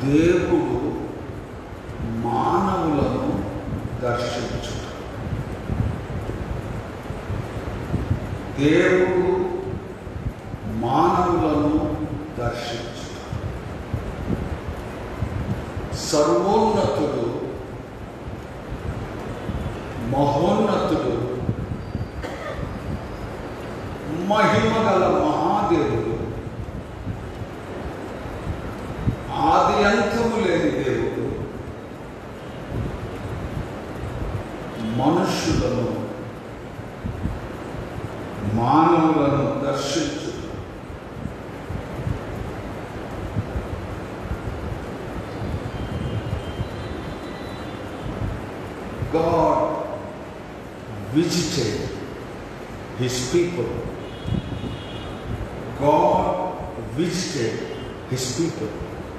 దేవుడు మానవులను దర్శించుట దేవుడు మానవులను దర్శించుట సర్వోన్నతుడు మహోన్నతుడు మహిమగల మహాదేవుడు ఆది అంతము లేని దేవుడు మనుషులను మానవులను దర్శించు God visited his people. God visited his people.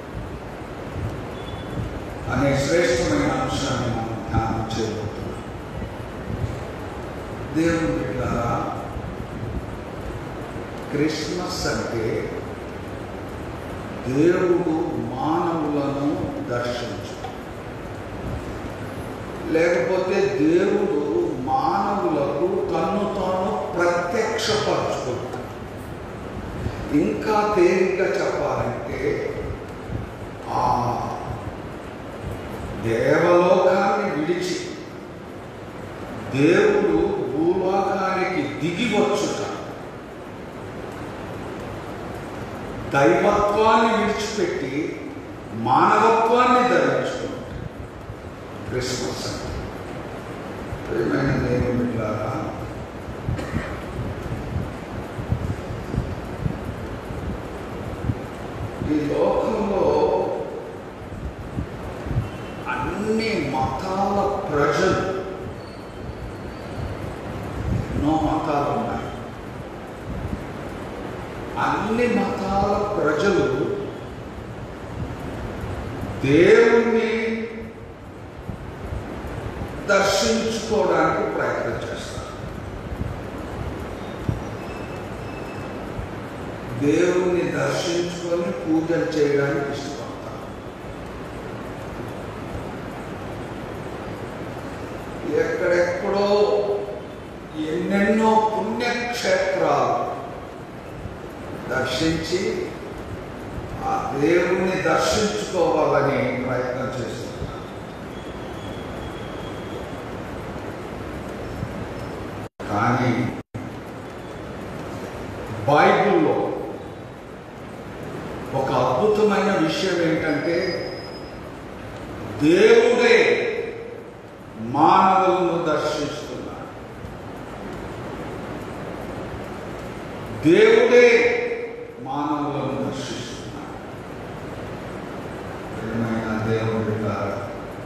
అనే శ్రేష్టమైన అంశాన్ని మనం ధ్యానం చేయబోతున్నాం దేవుని బిడ్డారా క్రిస్మస్ అంటే దేవుడు మానవులను దర్శించు లేకపోతే దేవుడు మానవులకు తన్ను తాను ప్రత్యక్షపరచుకుంటాడు ఇంకా తేలిక చెప్పాలంటే ఆ దేవలోకాన్ని విడిచి దేవుడు భూలోకానికి దిగి వచ్చుట దైవత్వాన్ని విడిచిపెట్టి మానవత్వాన్ని ధరించుకుంటాడు క్రిస్మస్ అంటే ప్రియమైన దేవుని బిడ్డలారా ఈ లోకంలో అన్ని మతాల ప్రజలు ఎన్నో మతాలు ఉన్నాయి అన్ని మతాల ప్రజలు దేవుణ్ణి దర్శించుకోవడానికి ప్రయత్నం చేస్తారు దేవుణ్ణి దర్శించుకొని పూజలు చేయడానికి ఇష్టపడతారు ఎక్కడెక్కడో ఎన్నెన్నో పుణ్యక్షేత్రాలు దర్శించి ఆ దేవుణ్ణి దర్శించుకోవాలని ప్రయత్నం చేస్తున్నారు కానీ బైబిల్లో ఒక అద్భుతమైన విషయం ఏంటంటే దేవుడే మానవులను దర్శిస్తున్నాడు దేవుడే మానవులను దర్శిస్తున్నాడు ప్రియమైన దేవుడి బిడ్డలారా,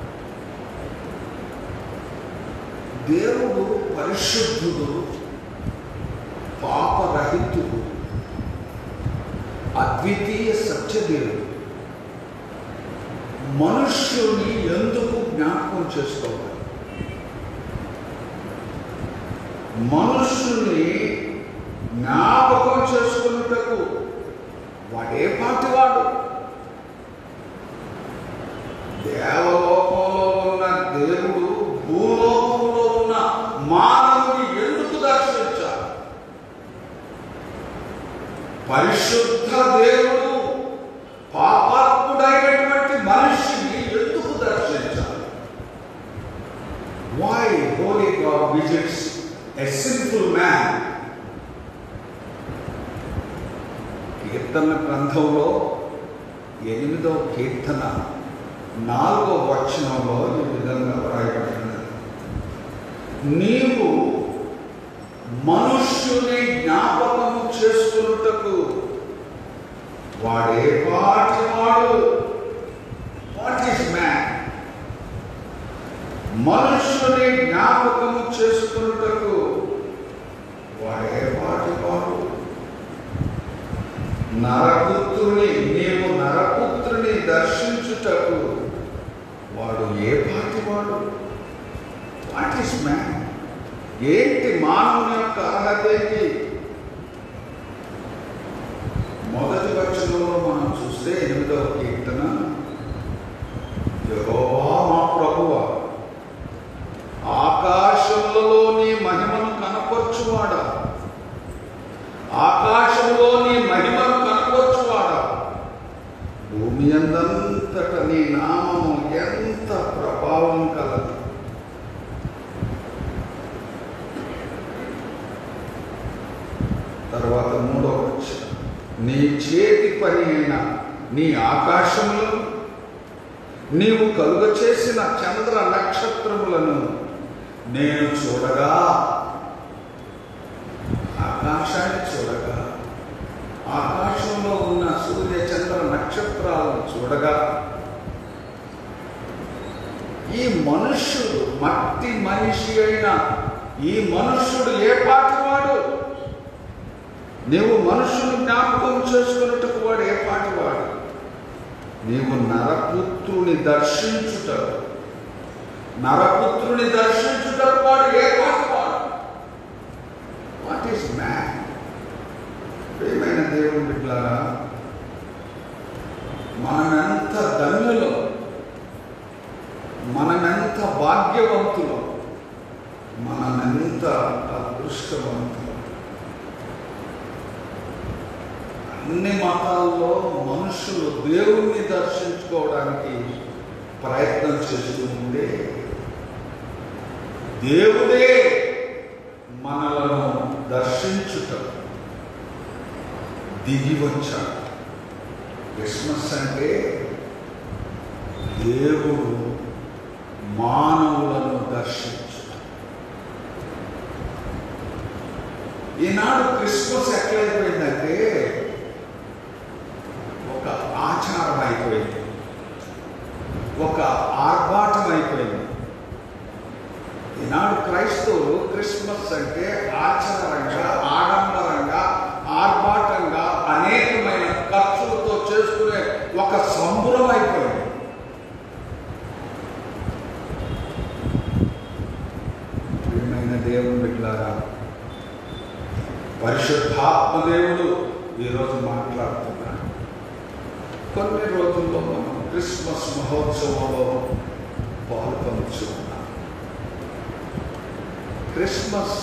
దేవుడు పరిశుద్ధుడు పాపరహితుడు అద్వితీయ సత్యదేవుడు మనుష్యుని ఎందుకు జ్ఞాపకం చేసుకోవాలి మనుష్యుని జ్ఞాపకం చేసుకున్నటకు వాడే పాటివాడు దేవలోకంలో ఉన్న దేవుడు భూలోకంలో ఉన్న మానవుని ఎందుకు దర్శించాలి పరిశుద్ధ దేవుడు పాపాత్ముడైనటువంటి మనిషిని ఎందుకు దర్శించాలి why holy God visits a simple man కీర్తన గ్రంథంలో ఎనిమిదో కీర్తన నాలుగో వచనంలో ఈ విధంగా వ్రాయబడినది నీవు మనుష్యుని జ్ఞాపకము చేసుకున్నటకు వాడే పాటి వాడు వాట్ ఈస్ మ్యాన్ మనుష్యుని జ్ఞాపకము చేసుకున్నటకు వాడే పాటి వాడు నరపుత్రుని నీవు నరపుత్రుని దర్శించుటకు వాడు ఏ పాటి వాడు వాట్ ఈస్ మ్యాన్ ఏంటి మానవుని యొక్క అర్హత ఏంటి మొదటి వచనంలో మనం చూస్తే ఎనిమిదవ కీర్తన యెహోవా మా ప్రభువ ఆకాశములలో నీ మహిమను కనపరచువాడా ఆకాశంలో నీ మహిమను కనపరచువాడా భూమి అందంతట నీ నామము ఎంత ప్రభావం కలదు తర్వాత మూడవ వచనం. నీ చేతి పని అయిన నీ ఆకాశములను నీవు కలుగ చేసిన చంద్ర నక్షత్రములను నేను చూడగా ఆకాశాన్ని చూడగా ఆకాశంలో ఉన్న సూర్య చంద్ర నక్షత్రాలను చూడగా ఈ మనుష్యుడు మట్టి మనిషి అయిన ఈ మనుష్యుడు ఏ పాటివాడు నీవు మనుషుని జ్ఞాపకం చేసుకున్నట్టుకు వాడు ఏ పాటివాడు నీవు నరపుత్రుని దర్శించుట నరపుత్రుని దర్శించుటకు వాడు ఏ పాటివాడు వాట్ ఈస్ మ్యాన్ ప్రియమైన దేవుని బిడ్డారా మనమెంత ధన్యులు మనమెంత భాగ్యవంతులు మనమెంత అదృష్టవంతులు అన్ని మతాల్లో మనుషులు దేవుణ్ణి దర్శించుకోవడానికి ప్రయత్నం చేస్తూ ఉండే దేవుడే మనలను దర్శించుట దిగి వచ్చాడు క్రిస్మస్ అంటే దేవుడు మానవులను దర్శించు ఈనాడు క్రిస్మస్ ఎట్లయిపోయిందంటే ఒక ఆచారం అయిపోయింది ఒక ఆర్భాటం అయిపోయింది ఈనాడు క్రైస్తవులు క్రిస్మస్ అంటే ఆచారంగా ఆడంబరంగా ఆర్భాటంగా అనేకమైన ఖర్చులతో చేసుకునే ఒక సంబురం అయిపోయింది ప్రియమైన దేవుని బిడ్డారా పరిశుద్ధాత్మ దేవుడు ఈరోజు మాట్లాడుతున్నాడు కొన్ని రోజుల్లో మనం క్రిస్మస్ మహోత్సవంలో పాల్గొనచ్చు ఉన్నాం క్రిస్మస్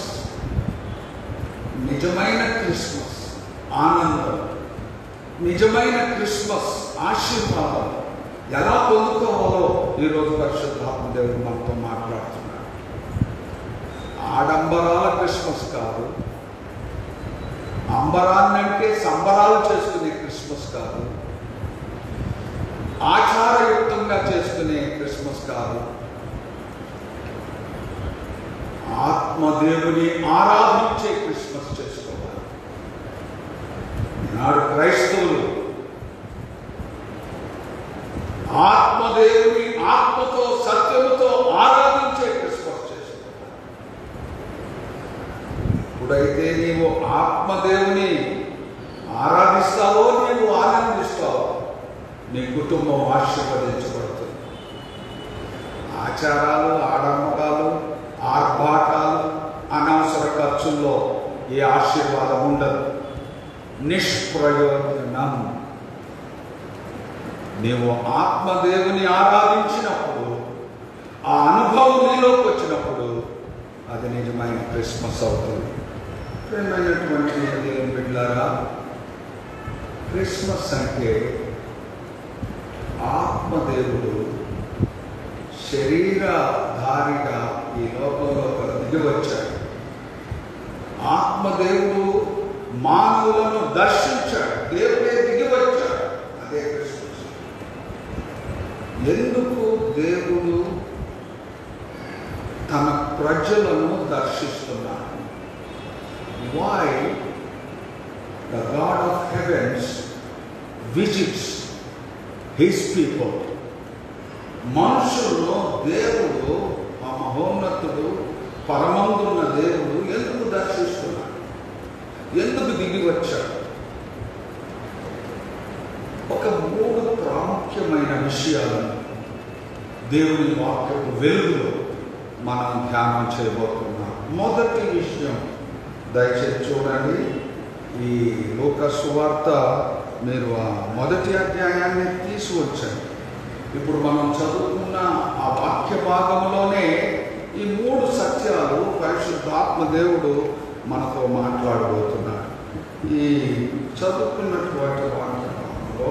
నిజమైన క్రిస్మస్ ఆనందం నిజమైన క్రిస్మస్ ఆశీర్వాదం ఎలా పొందుకోవాలో ఈరోజు పరిశుద్ధాత్మ దేవుడు మనతో మాట్లాడుతున్నాడు ఆడంబరాల క్రిస్మస్ కాదు అంబరాన్నంటే సంబరాలు చేసుకునే క్రిస్మస్ కాదు ఆచారయుక్తంగా చేసుకునే క్రిస్మస్ కాదు ఆత్మదేవుని ఆరాధించే క్రిస్మస్ చేసుకోవాలి ఈనాడు క్రైస్తవులు ఆత్మదేవుని ఆత్మతో సత్యముతో ఆరాధించే క్రిస్మస్ చేసుకోవాలి ఎప్పుడైతే నీవు ఆత్మదేవుని ఆరాధిస్తావో నీవు ఆనందిస్తావో నీ కుటుంబం ఆశీర్వదించబడుతుంది ఆచారాలు ఆడంబరాలు ఆర్భాటాలు అనవసర ఖర్చుల్లో ఏ ఆశీర్వాదం ఉండదు నిష్ప్రయోజనం నీవు ఆత్మదేవుని ఆరాధించినప్పుడు ఆ అనుభవం నీలోకి వచ్చినప్పుడు అది నిజమైన క్రిస్మస్ అవుతుంది ప్రేమైనటువంటి దేవుని బిడ్డలారా క్రిస్మస్ అంటే ఆత్మదేవుడు శరీరధారిగా ఈ లోకంలో దిగి వచ్చాడు ఆత్మదేవుడు మానవులను దర్శించాడు దేవుడే దిగి వచ్చాడు అదే క్రిస్మస్ ఎందుకు దేవుడు తన ప్రజలను దర్శిస్తున్నాడు why the God of heavens visits his people. మనుషుల్లో దేవుడు ఆ మహోన్నతుడు పరమందున్న దేవుడు ఎందుకు దర్శిస్తున్నాడు ఎందుకు దిగి వచ్చాడు ఒక మూడు ప్రాముఖ్యమైన విషయాలను దేవుని వాక్యపు వెలుగులో మనం ధ్యానం చేయబోతున్నాం మొదటి విషయం దయచేసి చూడండి ఈ లోక సువార్త మీరు ఆ మొదటి అధ్యాయాన్ని తీసుకొచ్చండి ఇప్పుడు మనం చదువుకున్న ఆ వాక్య భాగంలోనే ఈ మూడు సత్యాలు పరిశుద్ధాత్మ దేవుడు మనతో మాట్లాడబోతున్నాడు ఈ చదువుకున్నటువంటి వాక్య భాగంలో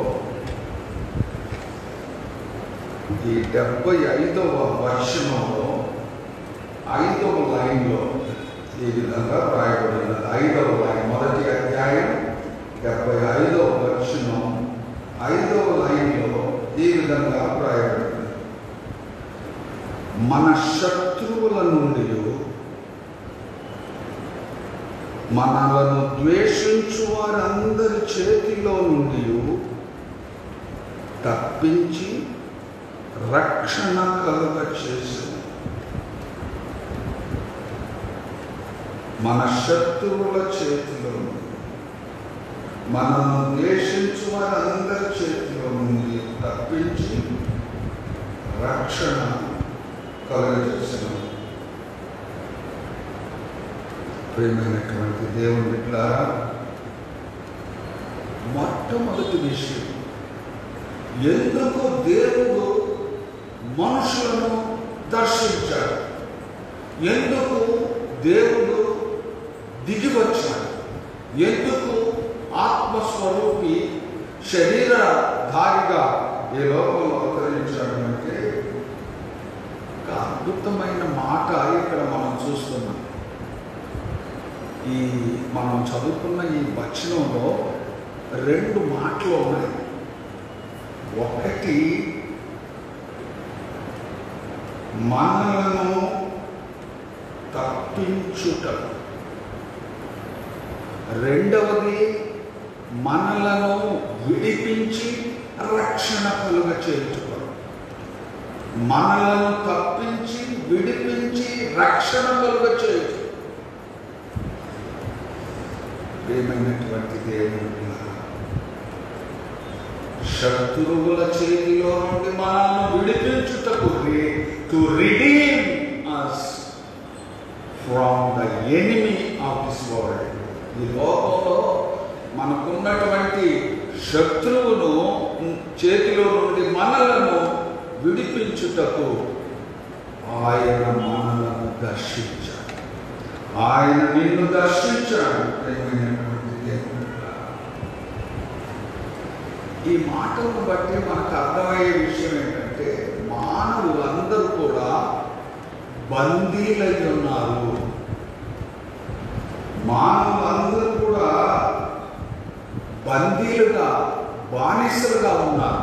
ఈ డెబ్బై ఐదవ వర్షంలో ఐదవ లైన్లో ఈ విధంగా రాయబడినది ఐదవ లైన్ మొదటి అధ్యాయం డెబ్బై ఐదవ వర్షం ఐదవ లైన్లో ఈ విధంగా రాయబడింది మన శత్రువుల నుండి మనలను ద్వేషించు వారందరి చేతిలో నుండి తప్పించి రక్షణ కలుగ చేసింది మన శత్రువుల చేతిలో నుండి మనను ద్వేషించు వారందరి చేతిలో నుండి తప్పించి రక్షణ కలుగజేసిన ప్రేమైనటువంటి దేవుని బిడ్డలారా మొట్టమొదటి విషయం ఎందుకు దేవుడు మనుషులను దర్శించాడు ఎందుకు దేవుడు దిగి వచ్చాడు ఎందుకు ఆత్మస్వరూపి శరీరధారిగా ఈ లోకంలో అవతరించాడు అంటే ఒక అద్భుతమైన మాట ఇక్కడ మనం చూస్తున్నాం ఈ మనం చదువుకున్న ఈ వచనంలో రెండు మాటలు ఉన్నాయి ఒకటి మనలను తప్పించుట రెండవది మనలను విడిపించి రక్షణ కలుగ చేయించుకోవడం మనలను తప్పించి విడిపించి రక్షణ కలుగ చేయించు ప్రేమైనటువంటి దేవుని పిల్లలారా, శత్రువుల చేతిలో నుండి మనల్ని విడిపించుటకు to redeem us from the enemy of this world ఈ లోకంలో మనకున్నటువంటి శత్రువును చేతిలో నుండి మనలను విడిపించుటకు ఆయన మనలను దర్శించాడు ఆయన నిన్ను దర్శించాడు ప్రేమైనటువంటి దేవుని పిల్లలారా. ఈ మాటలను బట్టి మనకు అర్థమయ్యే విషయం ఏంటంటే మానవులందరూ కూడా బందీలై ఉన్నారు మానవులందరూ కూడా బందీలుగా బానిసలుగా ఉన్నారు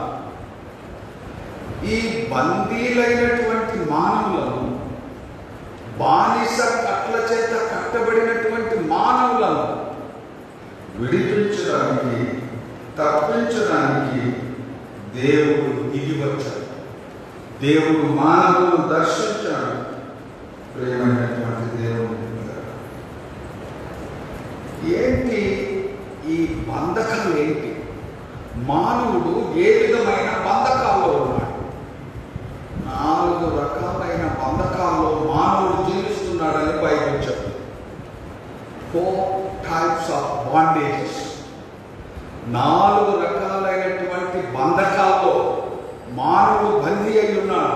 ఈ బందీలైనటువంటి మానవులను బానిస కట్ల చేత కట్టబడినటువంటి మానవులను విడిపించడానికి తప్పించడానికి దేవుడు దిగి వచ్చాడు దేవుడు మానవులను దర్శించాడు ప్రేమైనటువంటి దేవుడు ఏంటి ఈ బంధకాలు ఏంటి మానవుడు ఏ విధమైన బంధకాల్లో ఉన్నాడు నాలుగు రకాలైన బంధకాల్లో మానవుడు జీవిస్తున్నాడని బైబిల్ చెప్తుంది ఫోర్ టైప్స్ ఆఫ్ బాండేజెస్ నాలుగు రకాలైనటువంటి బంధకాల్లో మానవుడు బందీ అయి ఉన్నాడు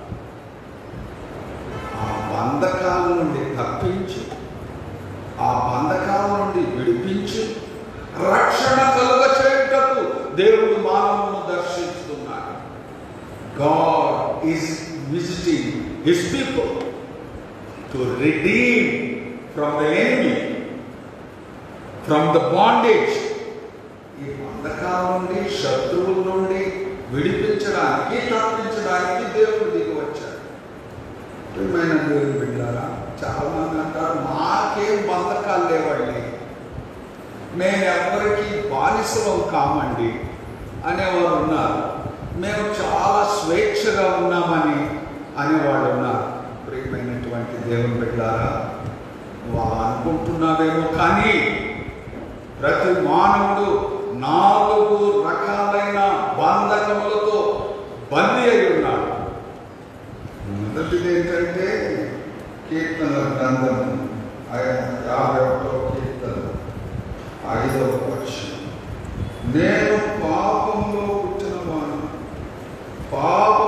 ఆ బంధకాల నుండి తప్పించి ఆ బంధకాల నుండి విడిపించి రక్షణ కలుగ చేయుటకు దేవుడు మానవులను దర్శిస్తున్నాడు God is visiting his people to redeem from the enemy from the bondage ఈ బంధకాల నుండి శత్రువుల నుండి విడిపించడానికి తప్పించడానికి దేవుడు దిగి వచ్చాడు ప్రియమైన దేవుని బిడ్డారా చాలా మంది అంటారు మాకేం బంధకాలు లేవండి మేము ఎవరికి బానిసలం కామండి అనేవారు ఉన్నారు మేము చాలా స్వేచ్ఛగా ఉన్నామని అనేవాళ్ళు ఉన్నారు ప్రియమైనటువంటి దేవుని బిడ్డారా నువ్వు అలా అనుకుంటున్నావేమో కానీ ప్రతి మానవుడు నాలుగు రకాలైన బంధకములతో బందీ అయి ఉన్నాడు మొదటిది ఏంటంటే కీర్తనల గ్రంథం ఐ- యాభై ఒకటో కీర్తన ఐదవ వచనం నేను పాపంలో పుట్టిన వాడు పాప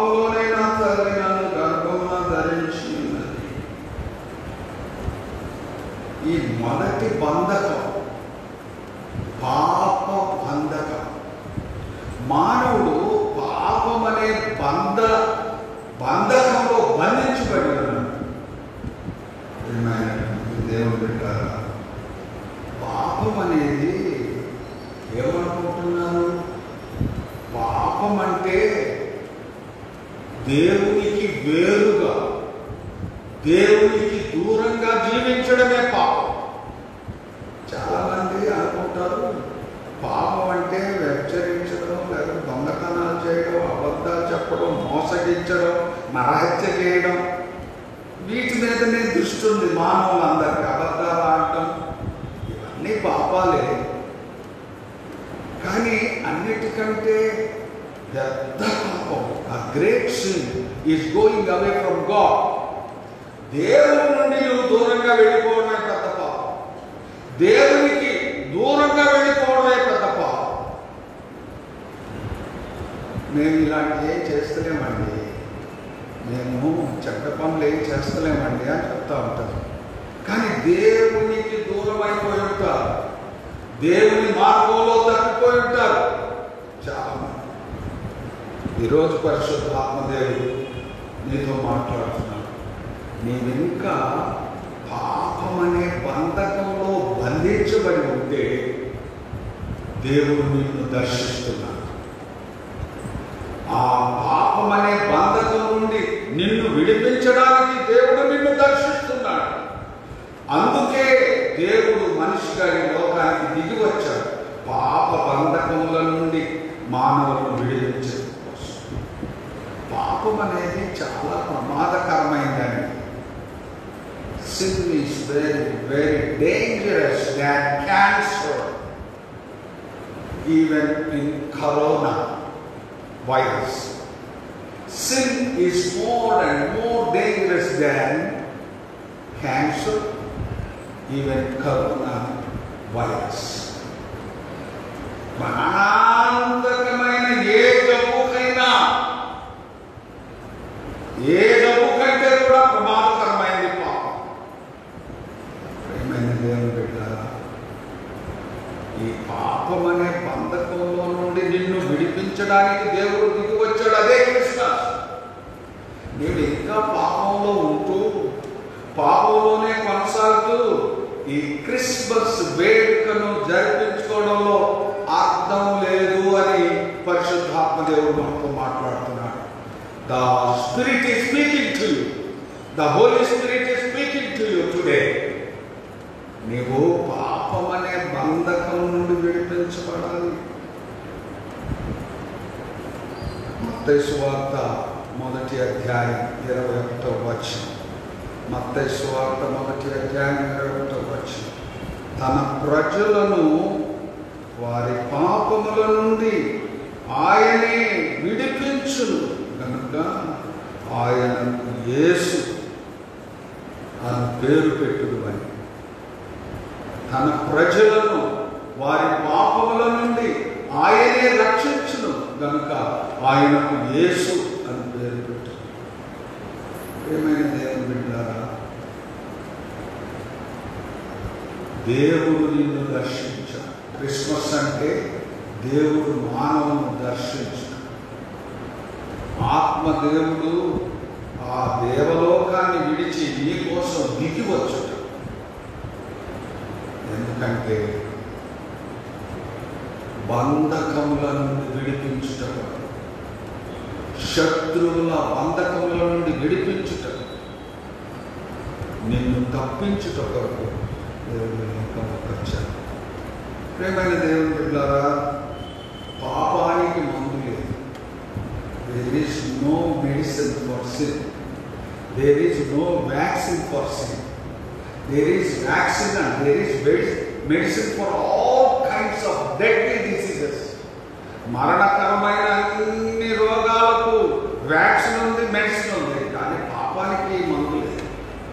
బంధకం పాప బంధకం మానవుడు పాపం అనే బంధ బంధకంలో బంధించబడి ఉన్నాడు ప్రియమైనటువంటి దేవుని బిడ్డారా పాపం అనేది ఏమనుకుంటున్నారు పాపం అంటే దేవునికి వేరుగా దేవునికి దూరంగా జీవించడమే పాపం చాలా మంది అనుకుంటారు పాపం అంటే వ్యభిచరించడం లేదా దొంగతనాలు చేయడం అబద్ధాలు చెప్పడం మోసగించడం నరహత్య చేయడం వీటి మీదనే దృష్టి ఉంది మానవులందరికీ అబద్ధాలు ఆడటం ఇవన్నీ పాపాలే కానీ అన్నిటికంటే పెద్ద పాపం ఆ great sin is going away from God దేవుని నుండి నువ్వు దూరంగా వెళ్ళిపోవడమే పెద్ద పాపం దేవునికి దూరంగా వెళ్ళిపోవడమే పెద్ద పాపం మేము ఇలాంటి ఏం చేస్తలేమండి మేము చెడ్డ పనులు ఏం చేస్తలేమండి అని చెప్తా ఉంటారు కానీ దేవునికి దూరం అయిపోయి ఉంటారు దేవుని మార్గంలో తప్పిపోయి ఉంటారు చాలా మంది ఈరోజు పరిశుద్ధ ఆత్మదేవుడు నీతో మాట్లాడుతున్నాడు నీవు ఇంకా పాపం అనే బంధకంలో బంధించబడి ఉంటే దేవుడు నిన్ను దర్శిస్తున్నాడు ఆ పాపం అనే బంధకం నుండి నిన్ను విడిపించడానికి దేవుడు నిన్ను దర్శిస్తున్నాడు అందుకే దేవుడు మనిషిగా ఈ లోకానికి దిగి వచ్చాడు పాప బంధకముల నుండి మానవులను విడిపించడం కోసం పాపం అనేది చాలా ప్రమాదకరమైందండి sin is very very dangerous that cancer even in corona virus. Sin is more and more dangerous than cancer, even corona virus. ప్రాణాంతకమైన ఏ జబ్బుకైనా ఏ జబ్బు కంటే కూడా ప్రమాదకరమైనది పాపం ప్రేమైన దేవుని బిడ్డారా ఈ పాపం అనే బంధకంలో నుండి నిన్ను విడిపించడానికి దేవుడు దిగి వచ్చాడు అదే క్రిస్మస్ నీవు ఇంకా పాపంలో ఉంటూ పాపంలోనే కొనసాగుతూ ఈ క్రిస్మస్ వేడుకను జరిపించుకోవడంలో అర్థం లేదు అని పరిశుద్ధాత్మ దేవుడు మనతో మాట్లాడుతున్నాడు the spirit is speaking to you the holy spirit is speaking to you today నీవు పాపం అనే బంధకం నుండి విడిపించబడాలి మత్తయి సువార్త మొదటి అధ్యాయం ఇరవై ఒకటో వచ్చిన మత్తయి సువార్త మొదటి అధ్యాయం ఇరవై ఒకటో వచ్చిన తన ప్రజలను వారి పాపముల నుండి ఆయనే విడిపించును కనుక ఆయనకు యేసు అని పేరు పెట్టుడు అని తన ప్రజలను వారి పాపముల నుండి ఆయనే రక్షించును గనుక ఆయనకు యేసు అని పేరు పెట్టు ఏమైనా దేవుని బిడ్డారా దేవుడు నిన్ను దర్శించాడు క్రిస్మస్ అంటే దేవుడు మానవును దర్శించాడు ఆత్మదేవుడు ఆ దేవలోకాన్ని విడిచి నీ కోసం దిగి వచ్చుట ఎందుకంటే బంధకముల నుండి విడిపించుట శత్రువుల బంధకముల నుండి విడిపించుట నిన్ను తప్పించుట కొరకు దేవుని లోకంలోకి వచ్చాడు ప్రేమైన దేవుని బిడ్డారా పాపానికి మందు లేదు there is no medicine for sin there is no vaccine for sin there is vaccine and there is med- medicine for all kinds of deadly diseases. మరణకరమైన అన్ని రోగాలకు వ్యాక్సిన్ ఉంది మెడిసిన్ ఉంది కానీ పాపానికి మందు లేదు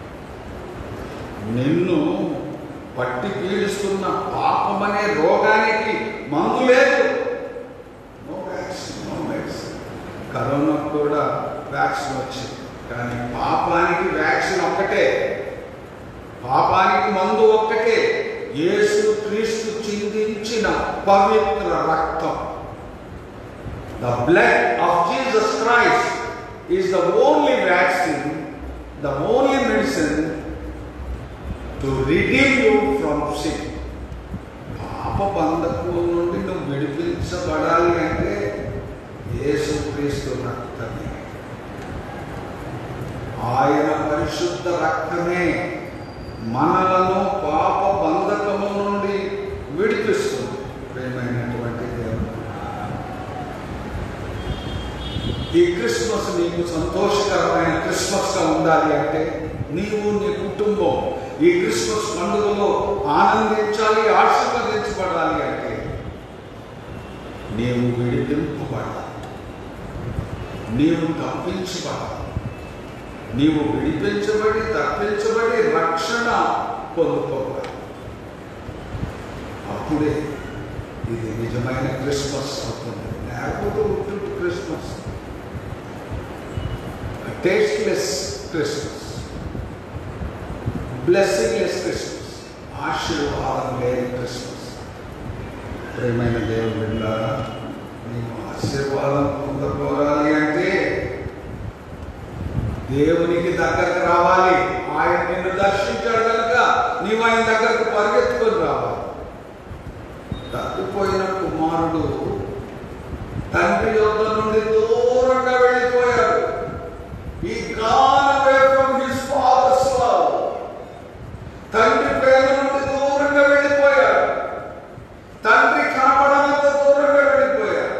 నిన్ను పట్టి పీడిస్తున్న పాపం అనే రోగానికి మందు లేదు no vaccine no medicine corona కూడా వ్యాక్సిన్ వచ్చింది కానీ పాపానికి వ్యాక్సిన్ ఒక్కటే పాపానికి మందు ఒక్కటే యేసు క్రీస్తు చిందించిన పవిత్ర రక్తం the blood of Jesus Christ is the only vaccine the only medicine to redeem you from sin పాప బంధకుల నుండి నువ్వు విడిపించబడాలి అంటే యేసుక్రీస్తు రక్తమే ఆయన పరిశుద్ధ రక్తమే మనలను పాప బంధకము నుండి విడిపిస్తుంది ప్రేమైనటువంటి దేవుడు ఈ క్రిస్మస్ నీకు సంతోషకరమైన క్రిస్మస్గా ఉండాలి అంటే నీవు నీ కుటుంబం ఈ క్రిస్మస్ పండుగలో ఆనందించాలి ఆశీర్వదించబడాలి అంటే నీవు విడిపింపబడాలి నీవు తప్పించబడాలి నీవు విడిపించబడి తప్పించబడి రక్షణ పొందుకోవాలి అప్పుడే ఇది నిజమైన క్రిస్మస్ అవుతుంది లేకపోతే ఉంటుంది Christmas tasteless Christmas blessingless Christmas ఆశీర్వాదం లేని క్రిస్మస్ ప్రేమైన దేవుడు బిడ్డలారా నీవు ఆశీర్వాదం పొందకోరాలి అంటే దేవునికి దగ్గరకు రావాలి ఆయన నిన్ను దర్శించాడు కనుక నీవు ఆయన దగ్గరకు పరిగెత్తుకొని రావాలి తప్పిపోయిన కుమారుడు తండ్రి యొద్ద నుండి దూరంగా వెళ్ళిపోయాడు ఈ gone away from his father's love. తండ్రి ప్రేమ నుండి దూరంగా వెళ్ళిపోయాడు తండ్రి కనపడనంత దూరంగా వెళ్ళిపోయాడు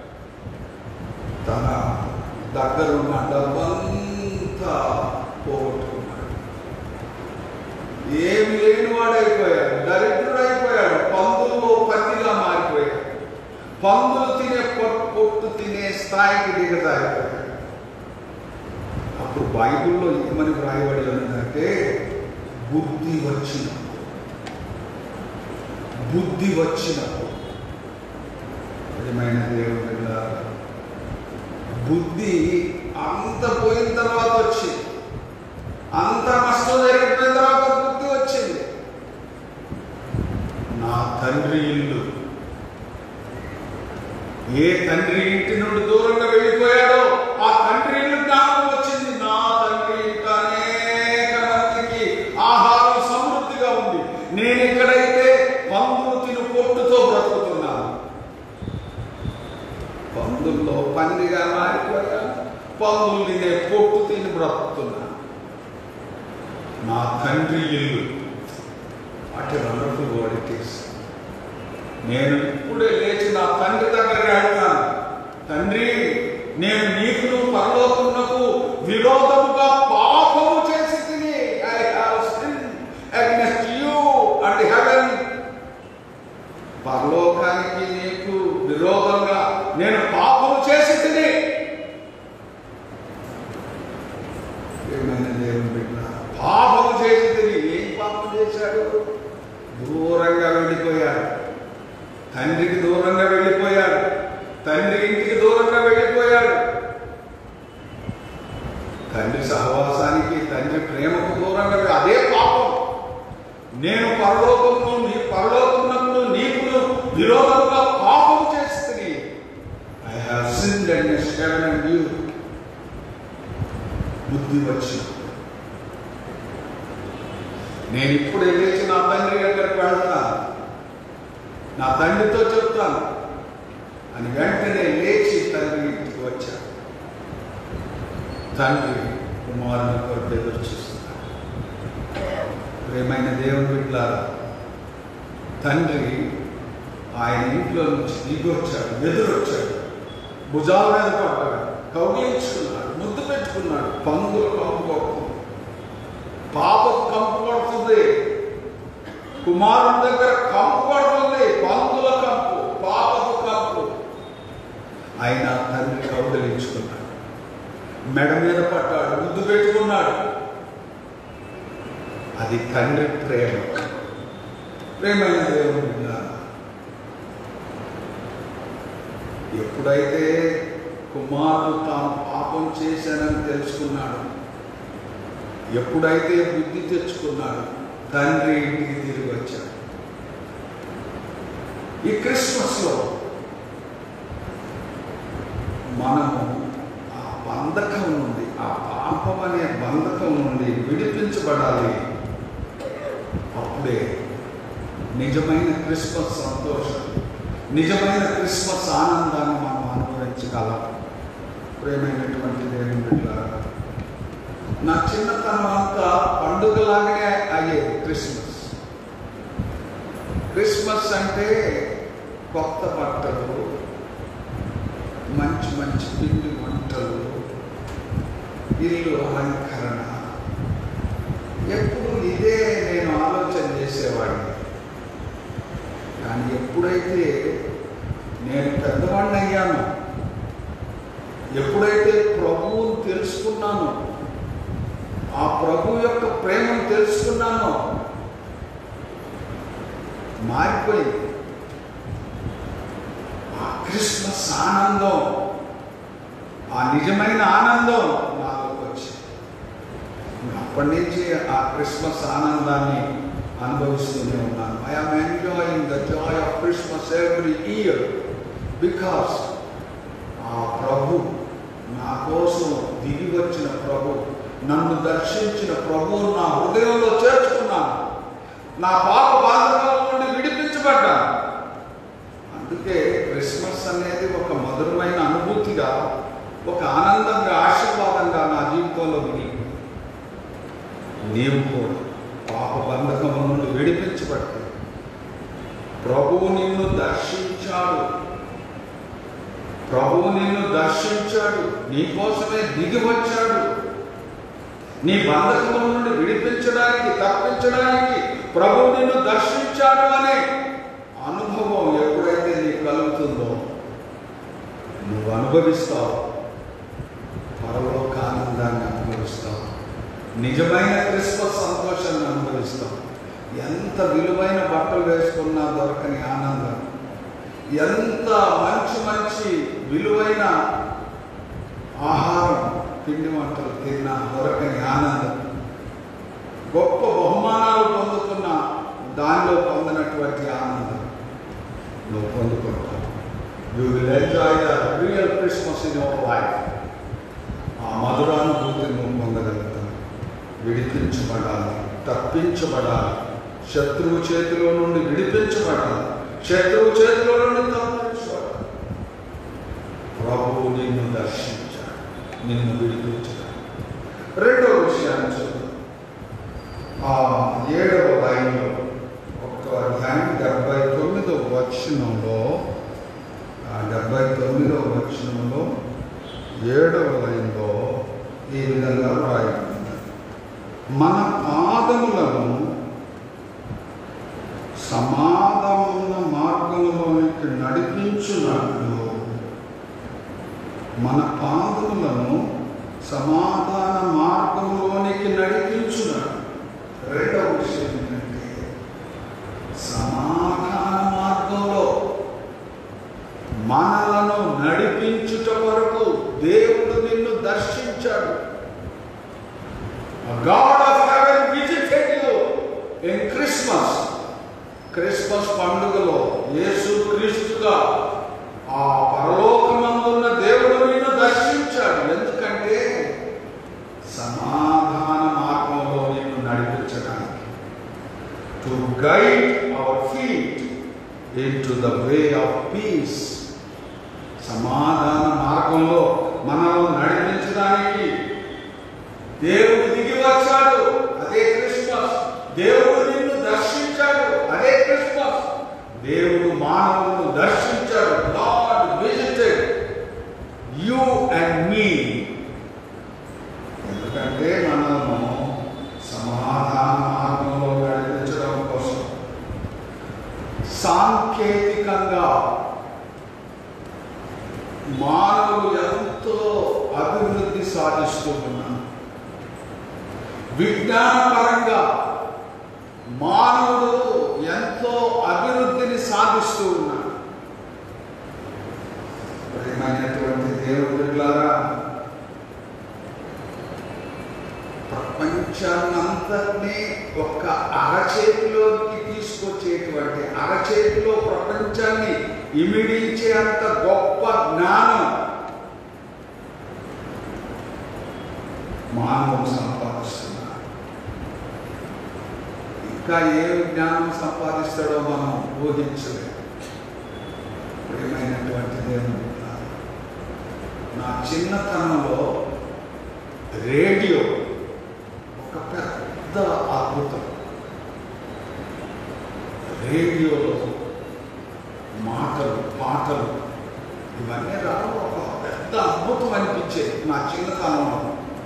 తన దగ్గరున్న డబ్బంతా పోగొట్టుకున్నాడు ఏమి లేనివాడైపోయాడు దరిద్రుడైపోయాడు పందుల్లో పత్తిగా మారిపోయాడు పందులు తినే పొట్టు పొట్టు తినే స్థాయికి దిగజారిపోయాడు అప్పుడు బైబిల్లో ఏమని వ్రాయబడి ఉన్నదంటే బుద్ధి వచ్చినప్పుడు బుద్ధి వచ్చినప్పుడు ప్రియమైన దేవుని బిడ్డలారా, బుద్ధి అంత పోయిన తర్వాత వచ్చింది అంత నష్టం జరిగిపోయిన తర్వాత బుద్ధి వచ్చింది నా తండ్రి ఇల్లు ఏ తండ్రి ఇంటి నుండి దూరంగా వెళ్ళిపోయాడో ఆ తండ్రి ఇల్లు జ్ఞాపకం వచ్చింది నా తండ్రి ఇంట అనేక మందికి ఆహారం సమృద్ధిగా ఉంది నేను ఎక్కడైతే పందులు తిను పొట్టుతో బ్రతుకుతున్నాను పందుల్లో పందిగా మారిపోయాను పందులు తినే పొట్టు తిని బ్రతుకుతున్నాను నా తండ్రి ఇల్లు వాటి వండర్ఫుల్ వర్డ్ ఇట్ ఈస్ నేను ఇప్పుడే లేచి నా తండ్రి దగ్గరికి వెళ్తాను తండ్రి నేను నీకును పరలోకమునకు విరోధముగా పాపము చేసి తిని I have sin against you and heaven పరలోకానికి నీకు విరోధంగా నేను పాపము చేసి తిని ఏమైనా దేవుని బిడ్డ పాపము చేసి తిని ఏం పాపం చేశాడు దూరంగా వెళ్ళిపోయాడు తండ్రికి దూరంగా వెళ్ళిపోయాడు తండ్రి ఇంటికి దూరంగా వెళ్ళిపోయాడు తండ్రి సహవాసానికి తండ్రి ప్రేమకు దూరంగా వెళ్ళి- అదే పాపం నేను పరలోకమును నీ పరలోకమునకు నీకు విరోధంగా పాపం చేస్తుంది I have sinned and heaven and you బుద్ధి వచ్చినప్పుడు నేను ఇప్పుడే లేచి నా తండ్రి దగ్గరికి వెళ్తాను నా తండ్రితో చెప్తాను అని వెంటనే లేచి తండ్రి ఇంటికి వచ్చాను తండ్రి కుమారుని కొరకు ఎదురు చూస్తున్నాడు ప్రేమైన దేవుని బిడ్డలారా తండ్రి ఆయన ఇంట్లో నుంచి దిగి వచ్చాడు ఎదురొచ్చాడు భుజాల మీద పడ్డాడు కౌగిలించుకున్నాడు ముద్దు పెట్టుకున్నాడు పందులు కంపు కొడుతుంది పాపకు కంపు కొడుతుంది కుమారుని దగ్గర కంపు పడుతుంది పందుల కంపు పాపపు కంపు ఆయన తండ్రి కౌగలించుకున్నాడు మెడ మీద పట్టాడు ముద్దు పెట్టుకున్నాడు అది తండ్రి ప్రేమ ప్రేమైన దేవుని బిడ్డలారా, ఎప్పుడైతే కుమారుడు తాను పాపం చేశానని తెలుసుకున్నాడు ఎప్పుడైతే బుద్ధి తెచ్చుకున్నాడు తండ్రి ఇంటికి తిరిగి వచ్చాడు ఈ క్రిస్మస్లో మనము ఆ బంధకం నుండి ఆ పాపం అనే బంధకం నుండి విడిపించబడాలి అప్పుడే నిజమైన క్రిస్మస్ సంతోషం నిజమైన క్రిస్మస్ ఆనందాన్ని మనం అనుభవించగలం ప్రేమైనటువంటి దేవుని బిడ్డలారా నా చిన్నతనం అంతా పండుగలాగానే అయ్యేది క్రిస్మస్ క్రిస్మస్ అంటే కొత్త బట్టలు మంచి మంచి పిండి వంటలు ఇల్లు అలంకరణ ఎప్పుడు ఇదే నేను ఆలోచన చేసేవాడిని కానీ ఎప్పుడైతే నేను పెద్దవాడిని అయ్యాను ఎప్పుడైతే ప్రభువుని తెలుసుకున్నానో ఆ ప్రభు యొక్క ప్రేమను తెలుసుకున్నానో మారిపోయింది ఆ క్రిస్మస్ ఆనందం ఆ నిజమైన ఆనందం నాలోకి వచ్చింది అప్పటి నుంచి ఆ క్రిస్మస్ ఆనందాన్ని అనుభవిస్తూనే ఉన్నాను I'm enjoying the joy of Christmas every year because ఆ ప్రభు నా కోసం దిగి వచ్చిన ప్రభు నన్ను దర్శించిన ప్రభువు నా హృదయంలో చేర్చుకున్నాను నా పాప బాధకాల నుండి విడిపించబడ్డాను అందుకే క్రిస్మస్ అనేది ఒక మధురమైన అనుభూతిగా ఒక ఆనందంగా ఆశీర్వాదంగా నా జీవితంలో మిగిలింది నీవు కూడా పాప బంధకం నుండి విడిపించబట్టి ప్రభువు నిన్ను దర్శించాడు ప్రభువు నిన్ను దర్శించాడు నీ కోసమే దిగి వచ్చాడు నీ బంధకం నుండి విడిపించడానికి తప్పించడానికి ప్రభువు నిన్ను దర్శించాడు అనే అనుభవం ఎప్పుడైతే నీకు కలుగుతుందో నువ్వు అనుభవిస్తావు పరలోక ఆనందాన్ని అనుభవిస్తావు నిజమైన క్రిస్మస్ సంతోషాన్ని అనుభవిస్తావు ఎంత విలువైన బట్టలు వేసుకున్నా దొరకని ఆనందం ఎంత మంచి మంచి విలువైన ఆహారం పిండి వంటలు తిన్నా దొరకని ఆనందం గొప్ప బహుమానాలు పొందుతున్న దానిలో పొందినటువంటి ఆనందం నువ్వు పొందుకుంటావు you will enjoy the real Christmas in your life ఆ మధురానుభూతిని నువ్వు పొందగలుగుతావు విడిపించబడాలి తప్పించబడాలి శత్రువు చేతిలో నుండి విడిపించబడాలి శత్రువు చేతిలో నుండి తప్పించబడాలి ప్రభువు నిన్ను దర్శించాడు నిన్ను విడిపించాడు రెండో విషయాన్ని చూద్దాం ఆ ఏడవ లైన్లో ఒక అధ్యాయం డెబ్బై తొమ్మిదో వచనంలో ఆ డెబ్బై తొమ్మిదో వచనంలో ఏడవ లైన్లో ఈ విధంగా వ్రాయబడింది మన పాదములను సమాధమున్న మార్గంలోనికి నడిపించున్నట్లు మన పాదములను సమాధాన మార్గంలోనికి నడిపించున్నట్లు రెండవ విషయం ఏంటంటే సమాధాన మార్గంలో మనలను నడిపించుట వరకు దేవుడు నిన్ను దర్శించాడు God of heaven visited you in Christmas Christmas పండుగలో యేసు క్రీస్తుగా ఆ పరలోకమందున్న దేవుడు నిన్ను దర్శించాడు ఎందుకంటే సమాధాన మార్గంలో నిన్ను నడిపించడానికి to guide our feet in to the way of peace సమాధాన మార్గంలో మనల్ని నడిపించడానికి దేవుడు దిగి వచ్చాడు అదే క్రిస్మస్ దేవుడు నిన్ను దర్శించాడు అదే క్రిస్మస్ దేవుడు మానవులను దర్శించాడు God visited you and me ఎందుకంటే మనము సమాధాన మార్గంలో నడిపించడం కోసం సాంకేతికంగా మానవులు ఎంతో అభివృద్ధి సాధిస్తూ ఉన్నారు విజ్ఞానపరంగా మానవుడు ఎంతో అభివృద్ధిని సాధిస్తూ ఉన్నాడు ప్రేమైనటువంటి దేవుడులారా ప్రపంచాన్నంతటినీ ఒక్క అరచేతిలోకి తీసుకొచ్చేటువంటి అరచేతిలో ప్రపంచాన్ని ఇమిడించే అంత గొప్ప జ్ఞానం మానవుడు సంపాదిస్తున్నాడు ఇంకా ఏ జ్ఞానం సంపాదిస్తాడో మనం ఊహించలేము ప్రియమైనటువంటి దేవుడు నా చిన్నతనంలో రేడియో ఒక పెద్ద అద్భుతం రేడియోలో మాటలు పాటలు ఇవన్నీ రావు ఒక పెద్ద అద్భుతం అనిపించేది నా చిన్నతనంలో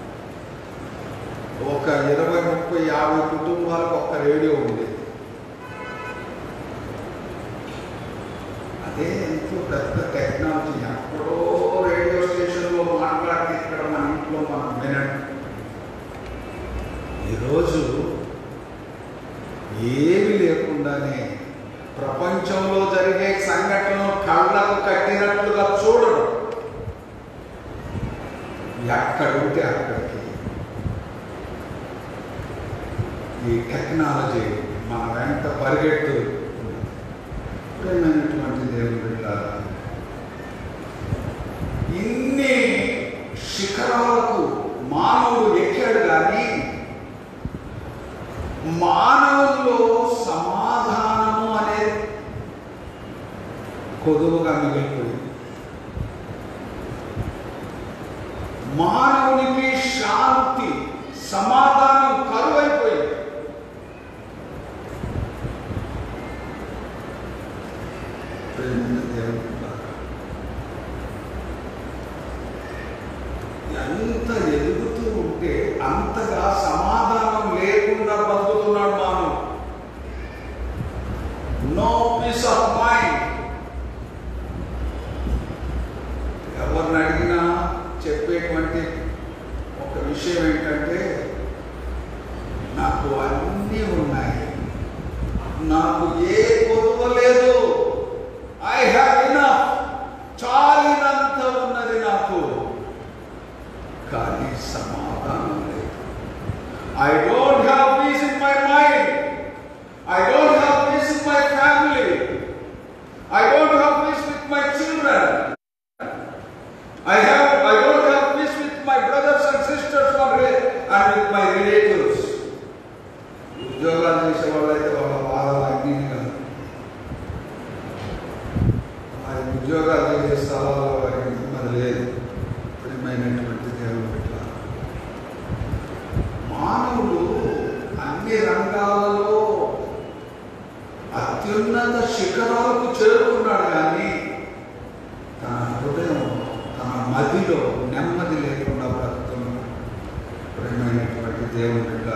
ఒక ఇరవై ముప్పై యాభై కుటుంబాలకు ఒక రేడియో ఉండేది అదే ఎంతో పెద్ద టెక్నాలజీ ఎక్కడో రేడియో స్టేషన్లో మాట్లాడితే ఇక్కడ మన ఇంట్లో మనం వినండి ఈరోజు ఏమి లేకుండానే ప్రపంచంలో జరిగే సంఘటనలు కళ్ళకు కట్టినట్లుగా చూడడం ఎక్కడుంటే అక్కడికి ఈ టెక్నాలజీ మన వెంట పరిగెట్టు ప్రేమైనటువంటి దేవుడు బిడ్డారా ఇన్ని శిఖరాలకు మానవుడు ఎక్కాడు కానీ మానవుల్లో సమాధానము అనేది కొదువుగా మిగిలిపోయింది మానవునికి శాంతి సమాధానం కరువైపోయింది ప్రేమైన దేవుని బిడ్డలారా, ఎంత ఎదుగుతూ ఉంటే అంతగా సమాధానం లేకుండా బతుకుతున్నాడు మానవుడు నో పీస్ ఆఫ్ మైండ్ ఎవరిని అడిగినా చెప్పేటువంటి ఒక విషయం ఏంటంటే నాకు అన్నీ ఉన్నాయి నాకు ఏ కొదువ లేదు ఐ హ్యావ్ ఇనఫ్ చాలినంత ఉన్నది నాకు కానీ సమాధానం లేదు I don't have peace in my mind I don't have peace in my family I don't have peace with my children I have I don't have peace with my brothers and sisters and with my relatives ఉద్యోగాలు చేసే వాళ్ళైతే వాళ్ళ బాధలు అన్నీ కాదు ఆ ఉద్యోగాలు చేసే స్థలాల్లో వారికి నెమ్మది లేదు ప్రియమైనటువంటి దేవుడు బిడ్డ మానవుడు అన్ని రంగాలలో అత్యున్నత శిఖరాలకు చేరుకున్నాడు కానీ తన హృదయం తన మదిలో నెమ్మది లేకుండా బ్రతుకుతున్నాడు ప్రియమైనటువంటి దేవుడు బిడ్డ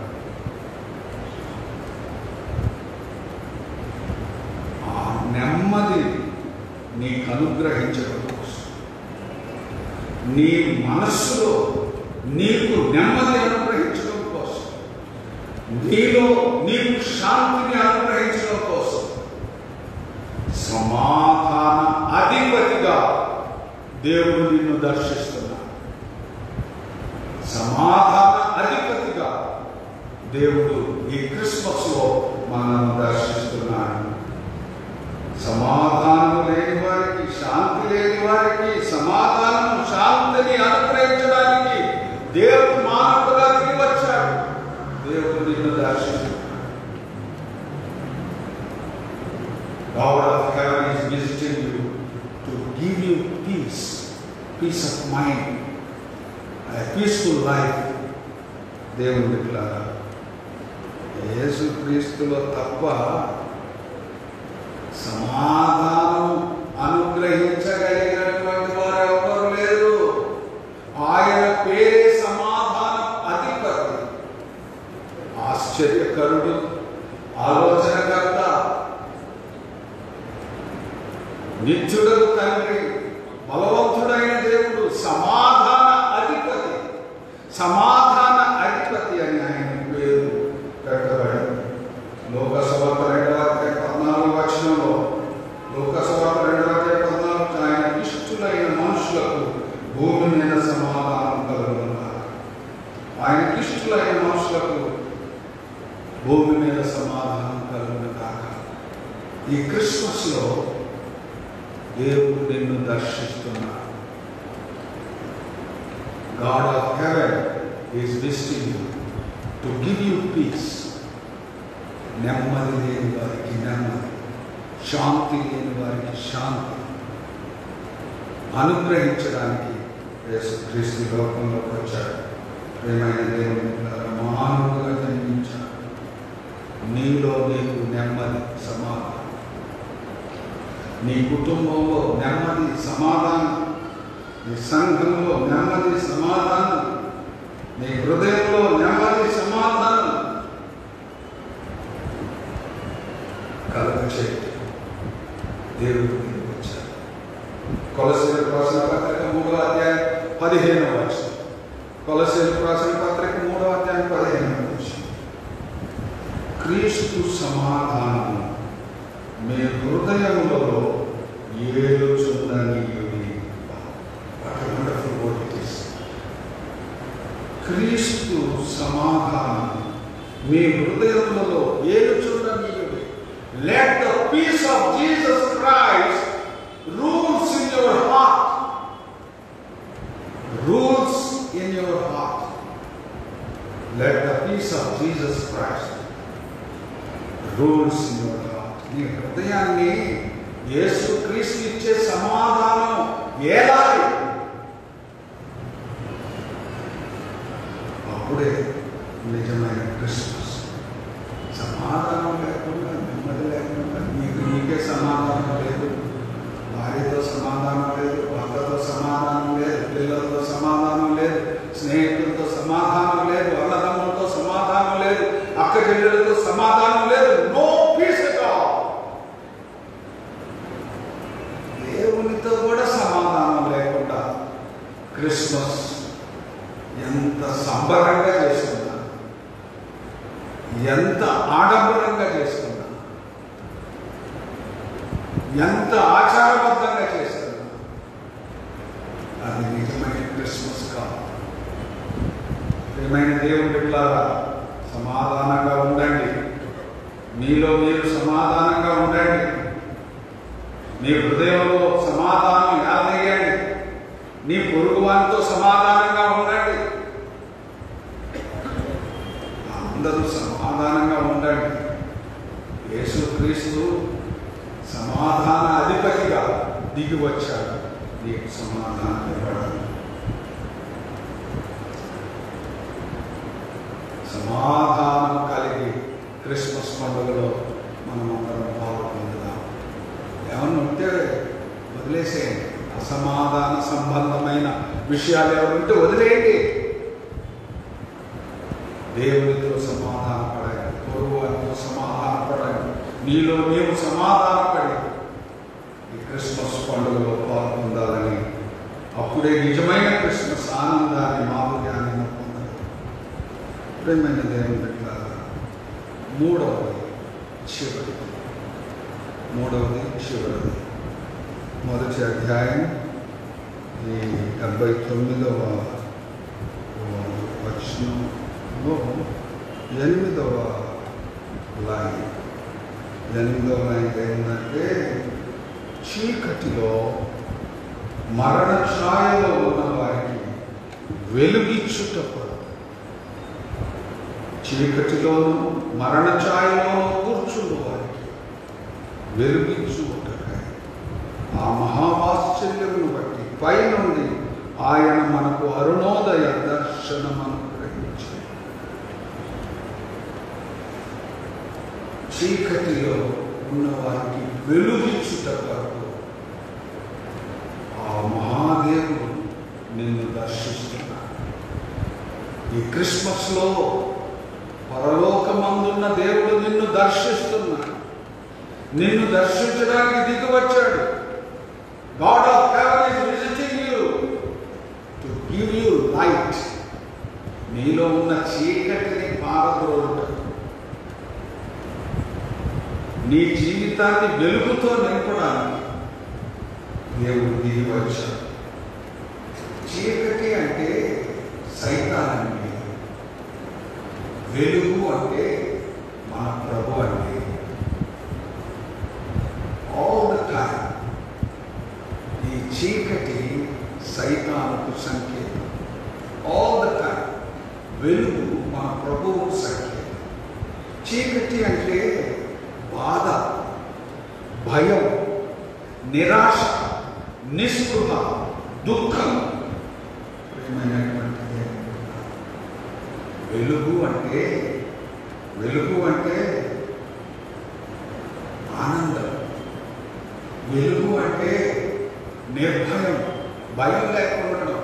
ఆ నెమ్మది నీకు అనుగ్రహించడం కోసం నీ మనస్సులో నీకు నెమ్మది అనుగ్రహించడం కోసం నీలో నీకు శాంతిని అనుగ్రహించడం కోసం సమాధాన అధిపతిగా దేవుడు నిన్ను దర్శిస్తున్నాడు సమాధాన అధిపతిగా దేవుడు ఈ క్రిస్మస్ లో మనల్ని దర్శిస్తున్నాడు సమాధానం లేని వారికి శాంతి లేని వారికి సమాధానం శాంతిని అనుగ్రహించడానికి దేవుడు మానవుడుగా దిగి వచ్చాడు దేవుడు నిన్ను దర్శించాడు God of heaven is visiting you to give you peace, peace of mind, a peaceful life. దేవుని బిడ్డలారా యేసు క్రీస్తులో తప్ప సమాధానం అనుగ్రహించగలిగినటువంటి వారు ఎవరు లేరు ఆయన పేరే సమాధాన అధిపతి ఆశ్చర్యకరుడు ఆలోచనకర్త నిత్యుడకు తండ్రి బలవంతుడైన దేవుడు సమాధాన అధిపతి సమాధాన అధిపతి అని ఆయన పేరు పెట్టబడింది లోకసభ రెండవ అధ్యాయం పద్నాలుగు వచనంలో లోకసభ రెండవ అధ్యాయం పద్నాలుగు ఆయన ఇష్టులైన మనుషులకు భూమి మీద సమాధానం కలుగుతున్నారు ఆయన ఇష్టులైన మనుషులకు భూమి మీద సమాధానం కలుగును ఈ క్రిస్మస్లో దేవుడు నిన్ను దర్శిస్తున్నాడు God of heaven is visiting you to give you peace నెమ్మది లేని వారికి నెమ్మది శాంతి లేని వారికి శాంతి అనుగ్రహించడానికి యేసుక్రీస్తు లోకంలోకి వచ్చాడు ప్రేమైన దేవుని పిల్లలారా, మానవులుగా జన్మించాడు నీలో నీకు నెమ్మది సమాధానం నీ కుటుంబంలో నెమ్మది సమాధానం నీ సంఘంలో నెమ్మది సమాధానం నీ హృదయంలో నెమ్మది సమాధానం కలుగ చేయండి దేవుడు నీకు వచ్చాడు కొలసీలకు రాసిన పత్రిక మూడో అధ్యాయం పదిహేనవ వర్షం కొలసీలకు రాసిన పత్రిక మూడో అధ్యాయం పదిహేనవ వర్షం క్రీస్తు సమాధానము మీ హృదయములలో ఏలుచుందని క్రీస్తు సమాధానం మీ హృదయములలో ఏలుచుందని let the peace of Jesus Christ rules in your heart rules in your heart let the peace of Jesus Christ rules in your heart నీ హృదయాన్ని యేసు క్రీస్తు ఇచ్చే సమాధానం ఏలాలి అప్పుడే నిజమైన క్రిస్మస్ సమాధానం లేకుండా నెమ్మది లేకుండా నీకు నీకే సమాధానం లేదు భార్యతో సమాధానం లేదు భర్తతో సమాధానం లేదు పిల్లలతో సమాధానం లేదు స్నేహితులతో సమాధానం లేదు అన్నదమ్ములతో సమాధానం లేదు అక్క చెల్లెలతో సమాధానం లేదు నో పీస్ దేవునితో కూడా సమాధానం లేకుండా క్రిస్మస్ ఎంత సంబరంగా చేసుకున్నా ఎంత ఆడంబరంగా చేసుకున్నా ఎంత ఆచారబద్ధంగా చేసుకున్నా అది నిజమైన క్రిస్మస్ కాదు ప్రియమైన దేవుని బిడ్డలారా సమాధానంగా ఉండండి మీలో మీరు సమాధానంగా ఉండండి నీ హృదయంలో సమాధానం యాదయ్యండి నీ పొరుగు వారితో సమాధానంగా ఉండండి అందరూ సమాధానంగా ఉండండి యేసుక్రీస్తు సమాధాన అధిపతిగా దిగి వచ్చాడు నీకు సమాధానం ఇవ్వడం సమాధానం కలిగి క్రిస్మస్ పండుగలో మనం అందరం పాల్గొందాం ఏమన్నా ఉంటే వదిలేసేయండి అసమాధాన సంబంధమైన విషయాలు ఏమైనా ఉంటే వదిలేయండి దేవునితో సమాధాన పడండి పూర్వానితో సమాధాన పడండి నీలో నీవు సమాధానపడి ఈ క్రిస్మస్ పండుగలో పాల్గొందాలని అప్పుడే నిజమైన క్రిస్మస్ ఆనందాన్ని మాధుర్యాన్ని పొందాలి ప్రేమైన దేవుని బిడ్డలారా, మూడవది చివరిది మూడవది చివరిది మొదటి అధ్యాయం ఈ డెబ్బై తొమ్మిదవ వచనంలో ఎనిమిదవ లైన్ ఎనిమిదవ లైన్ ఏంటంటే చీకటిలో మరణ ఛాయలో ఉన్న వారికి వెలుగిచ్చుటకు చీకటిలోను మరణ ఛాయలోను కూర్చుండు వారికి వెలుగించుటకై ఆ మహావాశ్చర్యమును బట్టి పైనుండి ఆయన మనకు అరుణోదయ దర్శనం అనుగ్రహించి చీకటిలో ఉన్న వారికి వెలుగిచ్చుట కొరకు ఆ మహాదేవుడు నిన్ను దర్శిస్తున్నాడు ఈ క్రిస్మస్లో పరలోకమందున్న దేవుడు నిన్ను దర్శిస్తున్నాడు నిన్ను దర్శించడానికి దిగి వచ్చాడు God of heaven is visiting you to give you light నీలో ఉన్న చీకటిని పారద్రోలుట నీ జీవితాన్ని వెలుగుతో నింపడానికి దేవుడు దిగి వచ్చాడు చీకటి అంటే సైతానండి వెలుగు అంటే మన ప్రభు అండి చీకటి సైతానికి సంకేతం ఆల్ ద టైం వెలుగు మన ప్రభువు సంకేతం చీకటి అంటే బాధ భయం నిరాశ నిస్పృహ దుఃఖం ప్రియమైనటువంటి దేవుడు. వెలుగు అంటే వెలుగు అంటే ఆనందం వెలుగు అంటే నిర్భయం భయం లేకుండా ఉండడం.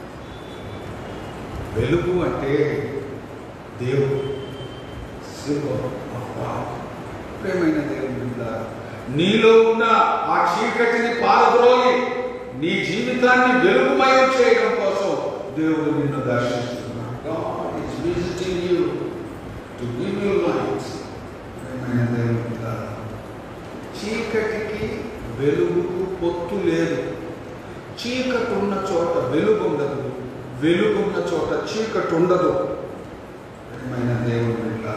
వెలుగు అంటే దేవుడు సింబల్ ఆఫ్ గాడ్ ప్రేమైన దేవుని బిడ్డ, నీలో ఉన్న ఆ చీకటిని పారద్రోలి నీ జీవితాన్ని వెలుగుమయం చేయడం కోసం దేవుడు నిన్ను దర్శిస్తున్నాడు God is visiting you to give you light ప్రేమైన దేవుని బిడ్డ, చీకటికి వెలుగుకు పొత్తు లేదు చీకటి ఉన్న చోట వెలుగు ఉండదు వెలుగున్న చోట చీకటి ఉండదు ప్రియమైన దేవుని బిడ్డ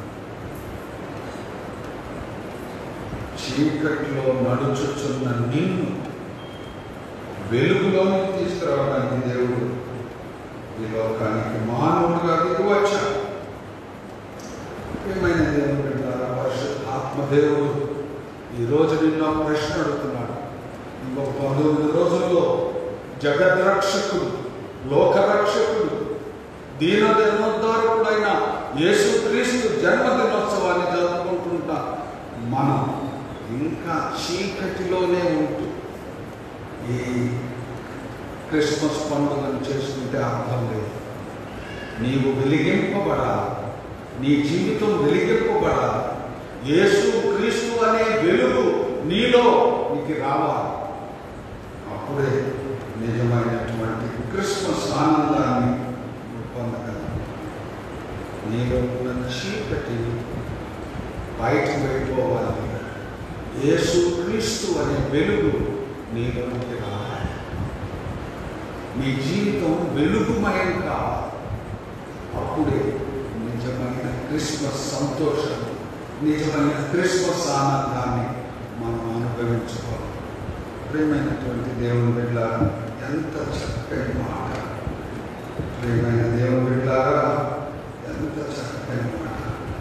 చీకటిలో నడుచుచున్న నిన్ను వెలుగులోకి తీసుకురావడానికి దేవుడు ఈ లోకానికి మానవుడుగా దిగి వచ్చాడు ప్రియమైన దేవుని బిడ్డ ఆత్మదేవుడు ఈ రోజు నిన్న ప్రశ్న అడుగుతున్నాడు ఇంకొక పంతొమ్మిది రోజుల్లో జగద్రక్షకుడు లోకరక్షకుడు దీన దినోద్ధారకుడైన యేసుక్రీస్తు జన్మదినోత్సవాన్ని జరుపుకుంటుంటా మనం ఇంకా చీకటిలోనే ఉంటూ ఈ క్రిస్మస్ పండుగను చేసుకుంటే అర్థం లేదు నీవు వెలిగింపబడాలి నీ జీవితం వెలిగింపబడాలి యేసు క్రీస్తు అనే వెలుగు నీలో నీకు రావాలి అప్పుడే నిజమైనటువంటి క్రిస్మస్ ఆనందాన్ని నువ్వు పొందగలవు నీలో ఉన్న చీకటి బయటకు వెళ్ళిపోవాలి యేసు క్రీస్తు అనే వెలుగు నీలోనికి రావాలి నీ జీవితం వెలుగుమయం కావాలి అప్పుడే నిజమైన క్రిస్మస్ సంతోషం నిజమైన క్రిస్మస్ ఆనందాన్ని మనం అనుభవించుకోవాలి ప్రియమైనటువంటి దేవుని బిడ్డ ఎంత చక్కని మాట ప్రియమైన దేవుని బిడ్డారా ఎంత చక్కని మాట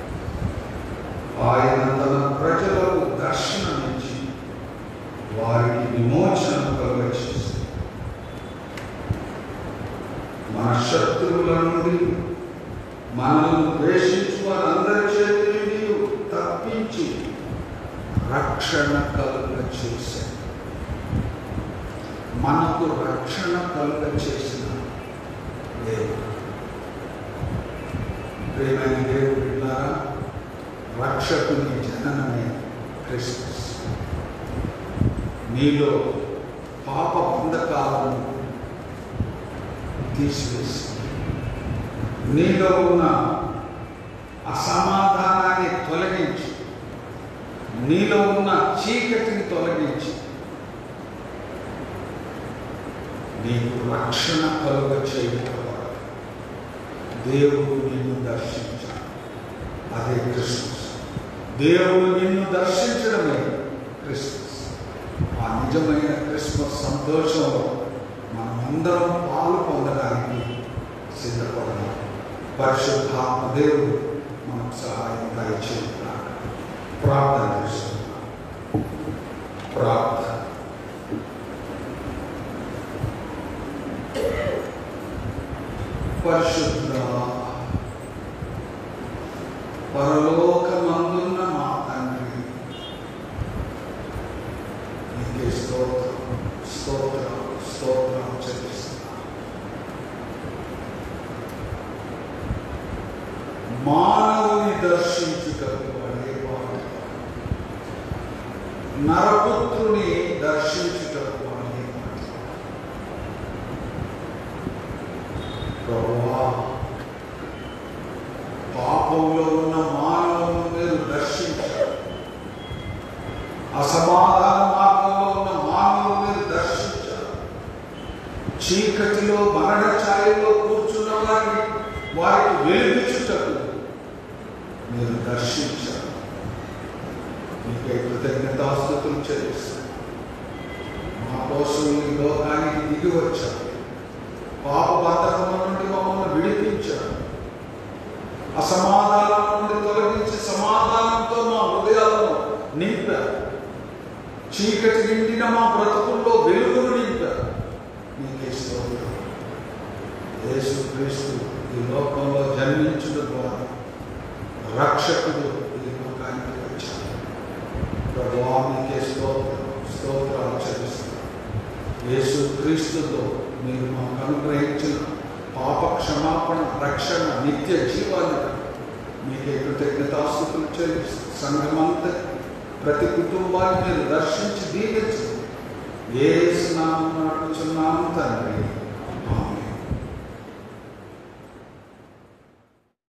ఆయన తన ప్రజలకు దర్శనమిచ్చి వారికి విమోచన కలుగచేసి మన శత్రువుల నుండి మనల్ని ద్వేషించు వారందరి చేతి నుండి తప్పించి రక్షణ కలుగ చేశాడు మనకు రక్షణ కలుగ చేసిన దేవుడు ప్రేమైన దేవుడు బిడ్డారా రక్షకుని జననమే క్రిస్మస్ నీలో పాప బంధకాలను తీసివేసి నీలో ఉన్న అసమాధానాన్ని తొలగించి నీలో ఉన్న చీకటిని తొలగించి నీకు రక్షణ కలుగ చేయడం దేవుడు నిన్ను దర్శించాడు అదే క్రిస్మస్ దేవుడు నిన్ను దర్శించడమే క్రిస్మస్ ఆ నిజమైన క్రిస్మస్ సంతోషంలో మనమందరం పాలు పొందడానికి సిద్ధపడాలి పరిశుద్ధాత్మ దేవుడు మనకు సహాయం దయచేస్తున్నాడు ప్రార్థన చేస్తున్నాడు ప్రార్థన పరిశుద్ధ పరలోకమందున్న మా తండ్రి నీకే స్తోత్రం స్తోత్రం స్తోత్రం చెల్లిస్తున్నా మానవుని దర్శించుటకు అనేవాడు నరపుత్రుని దర్శించుటకు అనేవాడు ప్రభువా పాపంలో ఉన్న మానవులను మీరు దర్శించారు అసమాధాన మార్గంలో ఉన్న మానవులను మీరు దర్శించారు చీకటిలో మరణ ఛాయలో కూర్చున్న వారిని వారికి వెలుగుచుటకు మీరు దర్శించారు మీకై కృతజ్ఞతాస్తుతులు చెల్లిస్తాను మా కోసం ఈ లోకానికి దిగి వచ్చారు పాప బంధకం నుండి మమ్మల్ని విడిపించారు అసమాధానం నుండి తొలగించి సమాధానంతో మా హృదయాలను నింపారు చీకటి నిండిన మా బ్రతుకుల్లో వెలుగును నింపారు నీకే స్తోత్రం యేసు క్రీస్తు ఈ లోకంలో జన్మించడం ద్వారా రక్షకుడు ఈ లోకానికి వచ్చాడు ప్రభువా మీకే స్తోత్రం స్తోత్రాలు చెల్లిస్తున్నాం యేసు క్రీస్తుతో మీరు మాకు అనుగ్రహించిన పాప క్షమాపణ రక్షణ నిత్య జీవాన్ని మీకే కృతజ్ఞతాస్తుతులు చెల్లిస్తూ సంఘమంతా ప్రతి కుటుంబాన్ని మీరు దర్శించి దీవించండి ఏ స్నామం నడుచున్నాము తండ్రి